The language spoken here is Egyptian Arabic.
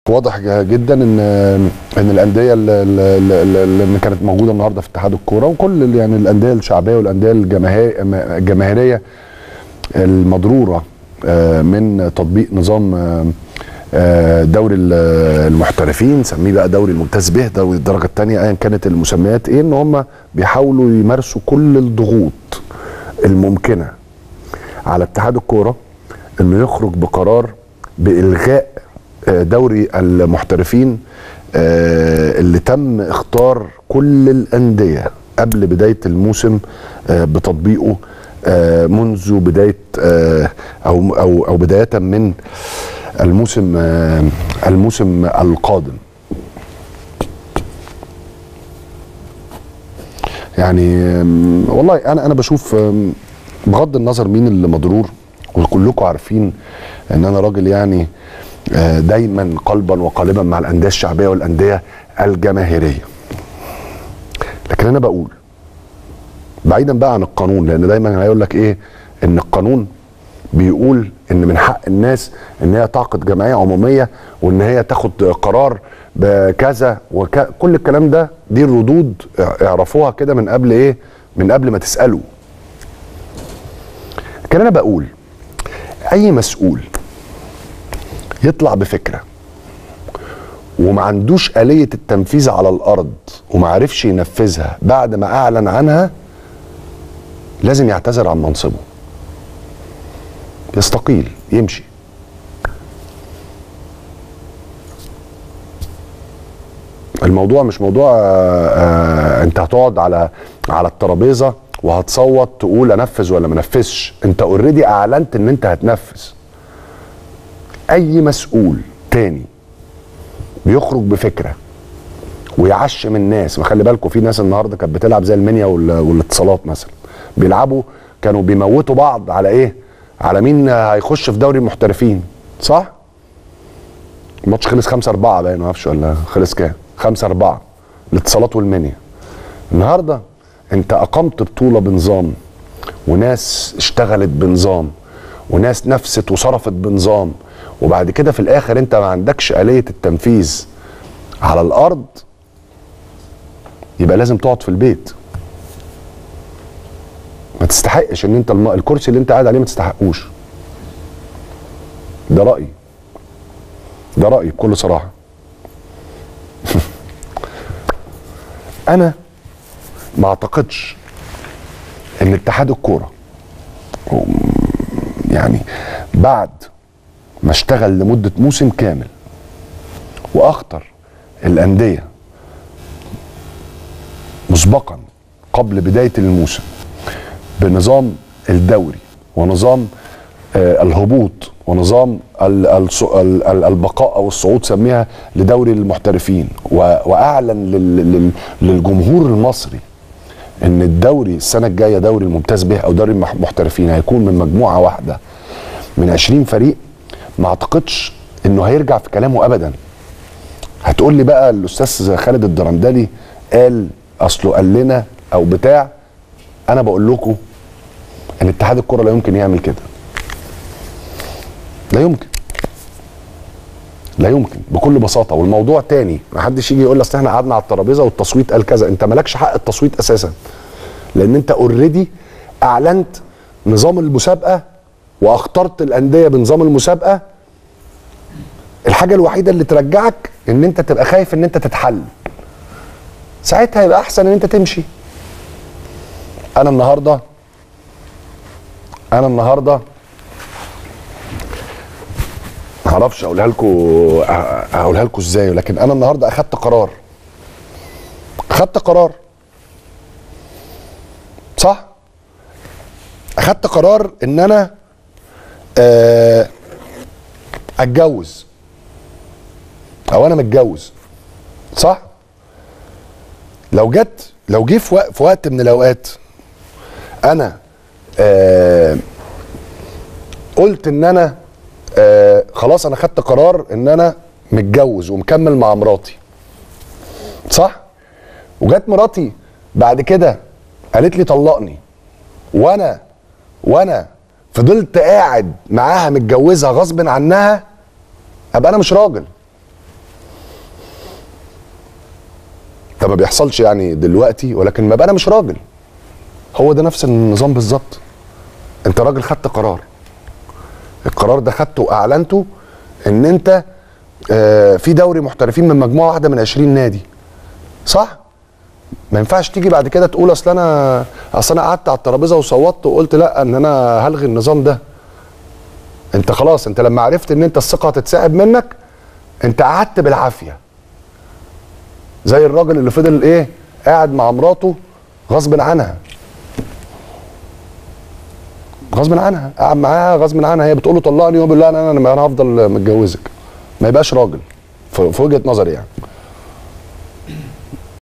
واضح جدا ان ان الانديه اللي, اللي, اللي كانت موجوده النهارده في اتحاد الكوره وكل يعني الانديه الشعبيه والانديه الجماهير- الجماهيريه المضروره آه، من تطبيق نظام آه، آه، دوري ال- المحترفين سميه بقى دوري الممتاز به دوري الدرجه الثانيه ايا كانت المسميات ايه ان هم بيحاولوا يمارسوا كل الضغوط الممكنه على اتحاد الكوره انه يخرج بقرار بالغاء آه، دوري المحترفين آه، اللي تم اختار كل الانديه قبل بدايه الموسم آه، بتطبيقه آه، منذ بدايه آه، او او او بدايه من الموسم آه، الموسم القادم يعني آم، والله انا انا بشوف آم، بغض النظر مين اللي مضرور وكلكم عارفين ان انا راجل يعني آه، دايما قلبا وقالبا مع الانديه الشعبيه والانديه الجماهيريه لكن انا بقول بعيدا بقى عن القانون لان دايما هيقول لك ايه ان القانون بيقول ان من حق الناس ان هي تعقد جمعيه عموميه وان هي تاخد قرار بكذا وكل الكلام ده دي الردود اعرفوها كده من قبل ايه من قبل ما تسالوا لكن انا بقول اي مسؤول يطلع بفكره وما عندوش آلية التنفيذ على الأرض وما عرفش ينفذها بعد ما أعلن عنها لازم يعتذر عن منصبه يستقيل يمشي الموضوع مش موضوع آه، آه، انت هتقعد على على الترابيزه وهتصوت تقول انفذ ولا ما انفذش انت اوريدي اعلنت ان انت هتنفذ اي مسؤول تاني بيخرج بفكره ويعشم الناس وخلي بالكم في ناس النهارده كانت بتلعب زي المنيا وال- والاتصالات مثلا بيلعبوا كانوا بيموتوا بعض على ايه على مين هيخش في دوري المحترفين صح الماتش خلص 5 4 باين ما اعرفش ولا خلص كام 5 4 الاتصالات والمنيا النهارده انت اقمت بطوله بنظام وناس اشتغلت بنظام وناس نفست وصرفت بنظام وبعد كده في الاخر انت ما عندكش آلية التنفيذ على الارض يبقى لازم تقعد في البيت ما تستحقش ان انت الم... الكرسي اللي انت قاعد عليه ما تستحقوش ده رأيي ده رأيي بكل صراحة انا ما اعتقدش ان اتحاد الكورة يعني بعد ما اشتغل لمدة موسم كامل واخطر الاندية مسبقا قبل بداية الموسم بنظام الدوري ونظام آه، الهبوط ونظام ال- الص- ال- ال- البقاء او الصعود سميها لدوري المحترفين و- واعلن لل- لل- للجمهور المصري ان الدوري السنه الجايه دوري الممتاز به او دوري المح- المحترفين هيكون من مجموعه واحده من 20 فريق ما اعتقدش انه هيرجع في كلامه ابدا هتقول لي بقى الاستاذ خالد الدرندلي قال اصله قال لنا او بتاع انا بقول لكم ان اتحاد الكره لا يمكن يعمل كده لا يمكن لا يمكن بكل بساطه والموضوع تاني ما حدش يجي يقول لي اصل احنا قعدنا على الترابيزه والتصويت قال كذا انت مالكش حق التصويت اساسا لان انت اوريدي اعلنت نظام المسابقه واخترت الانديه بنظام المسابقه الحاجه الوحيده اللي ترجعك ان انت تبقى خايف ان انت تتحل ساعتها يبقى احسن ان انت تمشي انا النهارده انا النهارده معرفش اقولها لكم اقولها لكم ازاي لكن انا النهارده اخدت قرار اخدت قرار صح اخدت قرار ان انا آه، اتجوز او انا متجوز صح لو جت لو جه في وقت, في وقت من الاوقات انا آه قلت ان انا آه خلاص انا خدت قرار ان انا متجوز ومكمل مع مراتي صح وجت مراتي بعد كده قالت لي طلقني وانا وانا فضلت قاعد معاها متجوزها غصب عنها ابقى انا مش راجل ده ما بيحصلش يعني دلوقتي ولكن ما بقى انا مش راجل هو ده نفس النظام بالظبط انت راجل خدت قرار القرار ده خدته واعلنته ان انت آه، في دوري محترفين من مجموعه واحده من 20 نادي صح ما ينفعش تيجي بعد كده تقول اصل انا اصل انا قعدت على الترابيزه وصوتت وقلت لا ان انا هلغي النظام ده انت خلاص انت لما عرفت ان انت الثقه هتتسحب منك انت قعدت بالعافيه زي الراجل اللي فضل ايه قاعد مع مراته غصب عنها غصب عنها قاعد معاها غصب عنها هي بتقول له طلقني وهو بيقول لها انا انا انا هفضل متجوزك ما يبقاش راجل في في وجهه نظري يعني